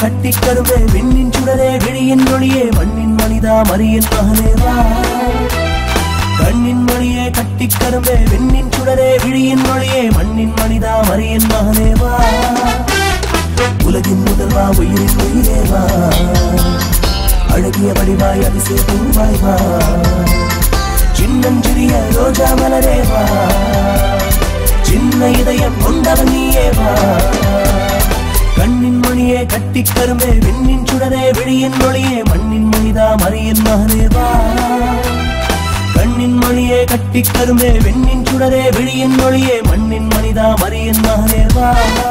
கட்டி கருவே விண்ணின் சுடரே விழியின் ஒளியே மண்ணின் மனிதா மறியின் மகனே வா கண்ணின் மணியே கட்டி கருவே விண்ணின் சுடரே விழியின் ஒளியே மண்ணின் மனிதா மறியின் மகனே வா உலகின் முதல்வா உயிரின் உயிரே வா அழகிய வடிவாய் அதிசய பூவாய் வா சின்னஞ்சிறிய ரோஜா மலரே வா சின்ன இதயம் கொண்டவன் நீயே வா கண்ணின் மணியே கட்டி கருமே விண்ணின் சுடரே விழியின் ஒளியே மண்ணின் மனிதா மறியின் மகனே வா கண்ணின் மணியே கட்டி கருமே விண்ணின் சுடரே விழியின் ஒளியே மண்ணின் மனிதா மறியின் மகனே வா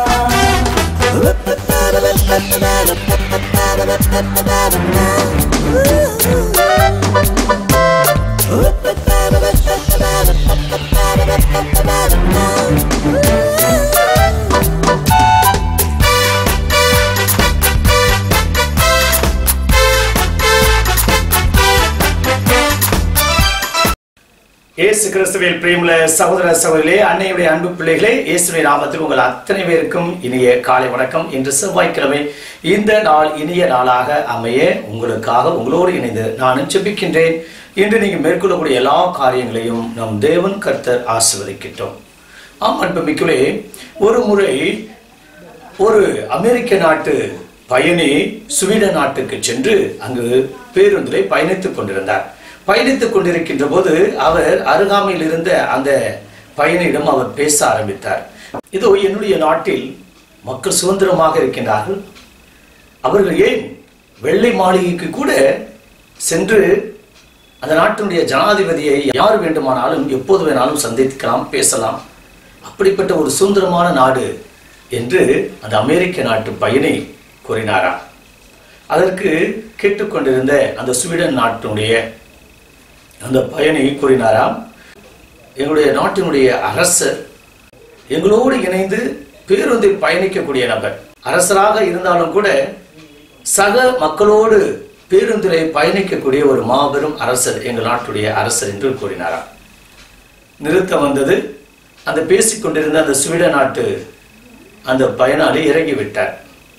இயேசு கிறிஸ்துவில் பிரியமுள்ள சகோதர சகோதரிகளே அன்னையுடைய அன்பு பிள்ளைகளே இயேசுவின் நாமத்தில் உங்கள் அத்தனை பேருக்கும் இனிய காலை வணக்கம் இன்று செவ்வாய்க்கிழமை இந்த நாள் இனிய நாளாக அமைய உங்களுக்காக உங்களோடு இணைந்து நானும் ஜெபிக்கின்றேன் இன்று நீங்கள் மேற்கொள்ளக்கூடிய எல்லா காரியங்களையும் நம் தேவன் கர்த்தர் ஆசிர்வதிக்கிட்டோம் ஆம் அன்பு மிக்குளே ஒரு முறை ஒரு அமெரிக்க நாட்டு பயணி ஸ்வீடன் நாட்டுக்கு சென்று அங்கு பேருந்திலே பயணித்துக் கொண்டிருந்தார் பயணித்துக் கொண்டிருக்கின்ற போது அவர் அருகாமையில் இருந்த அந்த பயணியிடம் அவர் பேச ஆரம்பித்தார் இதோ என்னுடைய நாட்டில் மக்கள் சுதந்திரமாக இருக்கின்றார்கள் அவர்கள் ஏன் வெள்ளை மாளிகைக்கு கூட சென்று அந்த நாட்டினுடைய ஜனாதிபதியை யார் வேண்டுமானாலும் எப்போது வேணாலும் சந்திக்கலாம் பேசலாம் அப்படிப்பட்ட ஒரு சுதந்திரமான நாடு என்று அந்த அமெரிக்க நாட்டு பயணி கூறினாராம் அதற்கு கேட்டுக்கொண்டிருந்த அந்த ஸ்வீடன் நாட்டினுடைய அந்த பயணி கூறினாராம் எங்களுடைய நாட்டினுடைய அரசர் எங்களோடு இணைந்து பேருந்தில் பயணிக்கக்கூடிய நபர் அரசராக இருந்தாலும் கூட சக மக்களோடு பேருந்திலே பயணிக்கக்கூடிய ஒரு மாபெரும் அரசர் எங்கள் நாட்டுடைய அரசர் என்று கூறினாராம் நிறுத்தம் வந்தது அந்த பேசிக்கொண்டிருந்த அந்த ஸ்வீடன் நாட்டு அந்த பயனாளி இறங்கி விட்டார்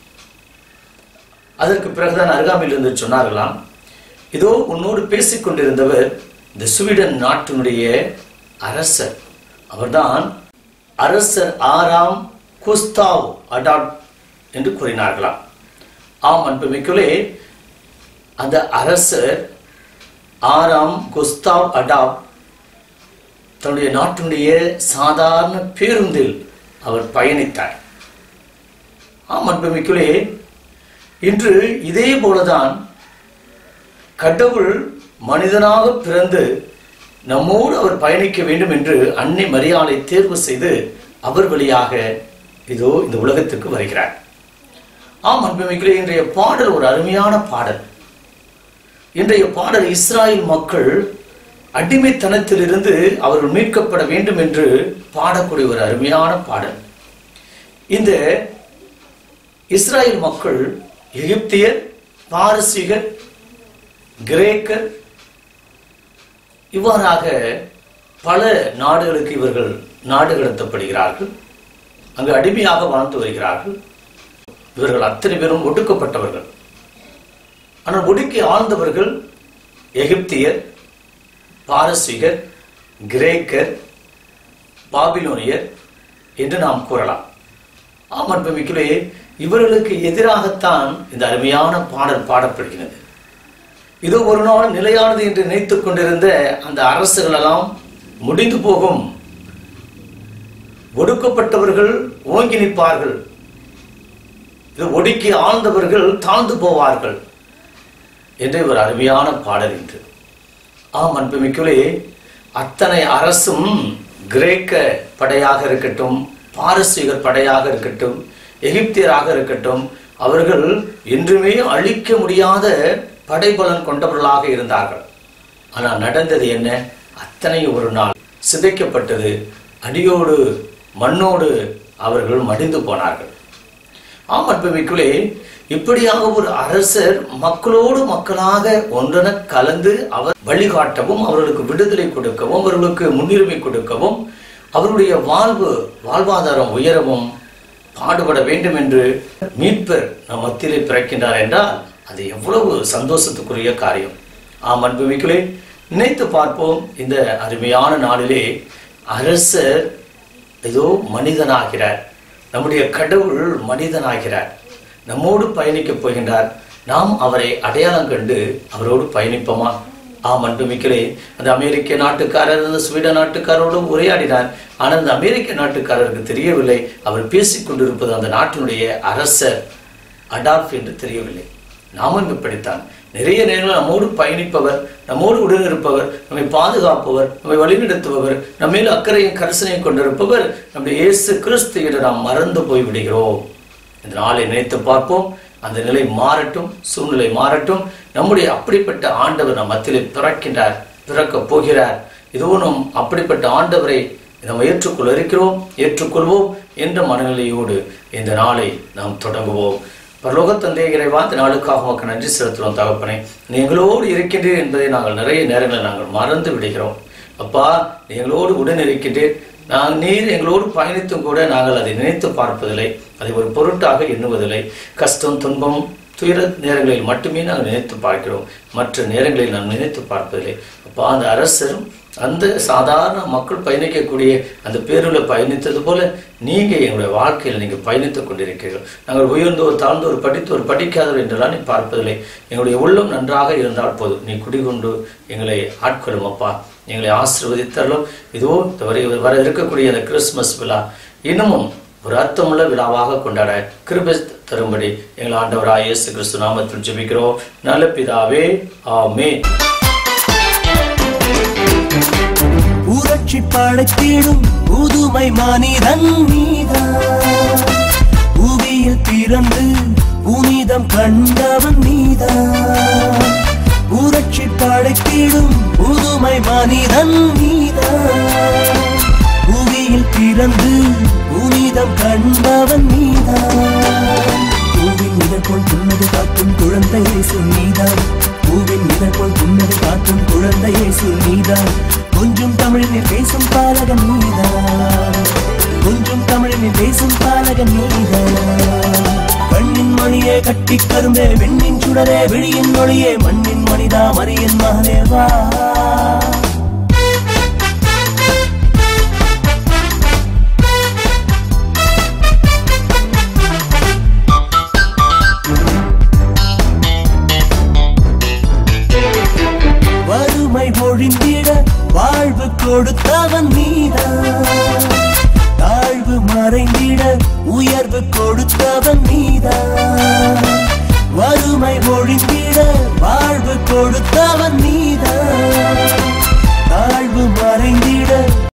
அதற்கு பிறகுதான் அருகாமையில் இருந்து சொன்னார்களாம் இதோ உன்னோடு பேசிக் கொண்டிருந்தவர் இந்த ஸ்வீடன் நாட்டினுடைய அரசர் அவர்தான் அரசர் ஆறாம் குஸ்தாவ் அடாட் என்று கூறினார்களாம் ஆம் அன்புமிக்குள்ளே அந்த அரசர் ஆறாம் குஸ்தாவ் அடாப் தன்னுடைய நாட்டினுடைய சாதாரண பேருந்தில் அவர் பயணித்தார் ஆம் அன்புமிக்குள்ளே இன்று இதே போலதான் கடவுள் மனிதனாக பிறந்து நம்மோடு அவர் பயணிக்க வேண்டும் என்று அன்னை மரியாதை தேர்வு செய்து அவர் வழியாக இதோ இந்த உலகத்துக்கு வருகிறார் ஆம் அன்புமிக்கிறே இன்றைய பாடல் ஒரு அருமையான பாடல் இன்றைய பாடல் இஸ்ராயல் மக்கள் அடிமைத்தனத்திலிருந்து அவர்கள் மீட்கப்பட வேண்டும் என்று பாடக்கூடிய ஒரு அருமையான பாடல் இந்த இஸ்ராயல் மக்கள் எகிப்தியர் பாரசீகர் கிரேக்கர் இவ்வாறாக பல நாடுகளுக்கு இவர்கள் நாடு கடத்தப்படுகிறார்கள் அங்கு அடிமையாக வாழ்ந்து வருகிறார்கள் இவர்கள் அத்தனை பேரும் ஒடுக்கப்பட்டவர்கள் ஆனால் ஒடுக்கி ஆழ்ந்தவர்கள் எகிப்தியர் பாரசீகர் கிரேக்கர் பாபிலோனியர் என்று நாம் கூறலாம் ஆம் அன்புமிக்கலே இவர்களுக்கு எதிராகத்தான் இந்த அருமையான பாடல் பாடப்படுகிறது இது ஒரு நாள் நிலையானது என்று நினைத்துக் கொண்டிருந்த அந்த அரசுகள் எல்லாம் முடிந்து போகும் ஒடுக்கப்பட்டவர்கள் ஓங்கி நிற்பார்கள் இது ஒடுக்கி ஆழ்ந்தவர்கள் தாழ்ந்து போவார்கள் என்ற ஒரு அருமையான பாடல் என்று ஆம் அன்புமிக்கலே அத்தனை அரசும் கிரேக்க படையாக இருக்கட்டும் பாரசீகர் படையாக இருக்கட்டும் எகிப்தியராக இருக்கட்டும் அவர்கள் என்றுமே அழிக்க முடியாத படைபலன் கொண்டவர்களாக இருந்தார்கள் ஆனால் நடந்தது என்ன அத்தனை ஒரு நாள் சிதைக்கப்பட்டது அடியோடு மண்ணோடு அவர்கள் மடிந்து போனார்கள் ஆம் அன்புமிக்குள்ளே இப்படியாக ஒரு அரசர் மக்களோடு மக்களாக ஒன்றென கலந்து அவர் வழிகாட்டவும் அவர்களுக்கு விடுதலை கொடுக்கவும் அவர்களுக்கு முன்னுரிமை கொடுக்கவும் அவருடைய வாழ்வு வாழ்வாதாரம் உயரவும் பாடுபட வேண்டும் என்று மீட்பர் நம் மத்தியிலே பிறக்கின்றார் என்றால் அது எவ்வளவு சந்தோஷத்துக்குரிய காரியம் ஆம் அன்புமிகளே நினைத்து பார்ப்போம் இந்த அருமையான நாளிலே அரசர் ஏதோ மனிதனாகிறார் நம்முடைய கடவுள் மனிதனாகிறார் நம்மோடு பயணிக்கப் போகின்றார் நாம் அவரை அடையாளம் கண்டு அவரோடு பயணிப்போமா ஆம் அன்புமிக்கலே அந்த அமெரிக்க நாட்டுக்காரர் அந்த ஸ்வீடன் நாட்டுக்காரோடும் உரையாடினார் ஆனால் அந்த அமெரிக்க நாட்டுக்காரருக்கு தெரியவில்லை அவர் பேசிக் கொண்டிருப்பது அந்த நாட்டினுடைய அரசர் அடால்ஃப் என்று தெரியவில்லை நாமும் இப்படித்தான் நிறைய நேரங்கள் நம்மோடு பயணிப்பவர் நம்மோடு உடனிருப்பவர் நம்மை பாதுகாப்பவர் நம்மை வழிநடத்துபவர் நம்ம மேல் அக்கறையும் கரிசனையும் கொண்டிருப்பவர் நம்முடைய இயேசு கிறிஸ்து என்று நாம் மறந்து போய் விடுகிறோம் இந்த நாளை நினைத்து பார்ப்போம் அந்த நிலை மாறட்டும் சூழ்நிலை மாறட்டும் நம்முடைய அப்படிப்பட்ட ஆண்டவர் நம் மத்தியிலே பிறக்கின்றார் பிறக்கப் போகிறார் இதோ நம் அப்படிப்பட்ட ஆண்டவரை நாம் ஏற்றுக்கொள்ள இருக்கிறோம் ஏற்றுக்கொள்வோம் என்ற மனநிலையோடு இந்த நாளை நாம் தொடங்குவோம் பரலோக தந்தை இறைவா இந்த நாளுக்காக உமக்கு நன்றி செலுத்துகிறோம் தகப்பனே நீ எங்களோடு இருக்கின்றீர் என்பதை நாங்கள் நிறைய நேரங்களில் நாங்கள் மறந்து விடுகிறோம் அப்பா நீ எங்களோடு உடன் இருக்கின்றேன் நான் நீர் எங்களோடு பயணித்தும் கூட நாங்கள் அதை நினைத்து பார்ப்பதில்லை அதை ஒரு பொருட்டாக எண்ணுவதில்லை கஷ்டம் துன்பம் துயர நேரங்களில் மட்டுமே நாங்கள் நினைத்து பார்க்கிறோம் மற்ற நேரங்களில் நாம் நினைத்து பார்ப்பதில்லை அப்பா அந்த அரசரும் அந்த சாதாரண மக்கள் பயணிக்கக்கூடிய அந்த பேருல பயணித்தது போல நீங்க எங்களுடைய வாழ்க்கையில் நீங்க பயணித்துக் கொண்டிருக்கிறீர்கள் நாங்கள் உயர்ந்தோர் தாழ்ந்தோர் படித்தோர் படிக்காதவர் என்றெல்லாம் நீ பார்ப்பதில்லை எங்களுடைய உள்ளம் நன்றாக இருந்தால் போதும் நீ குடிகொண்டு எங்களை ஆட்கொள்ளும் அப்பா எங்களை ஆசிர்வதித்தரலும் இதோ இந்த வரை வர இருக்கக்கூடிய அந்த கிறிஸ்துமஸ் விழா இன்னமும் ஒரு அர்த்தமுள்ள விழாவாக கொண்டாட கிருபை தரும்படி எங்கள் ஆண்டவராய் இயேசு கிறிஸ்து நாமத்தில் ஜெபிக்கிறோம் நல்ல பிதாவே ஆமென் புரட்சி படைத்திடும் புதுமை மனிதன் நீதான் புவியில் பிறந்து புனிதம் கண்டவன் நீதான் புரட்சி படைத்திடும் புதுமை மனிதன் நீதான் புவியில் பிறந்து புனிதம் கண்டவன் நீதான் பூவின் இதழ் போல் புன்னகை காட்டும் குழந்தை இயேசு நீதான் பூவின் இதழ் போல் புன்னகை காட்டும் குழந்தை இயேசு நீதான் கொஞ்சம் தமிழில் பேசும் பாலகன் நீதான் கொஞ்சம் தமிழில் பேசும் பாலகன் நீதான் கண்ணின் மணியே கட்டி கரும்பே வெண்ணின் சுடரே விழியின் மொழியே மண்ணின் மனிதா மரியன் மகனே வா வறுமை ஒழிந்திட வாழ்வு கொடுத்தவன் நீதான் தாழ்வு மறைந்திட உயர்வு கொடுத்தவன் நீதான்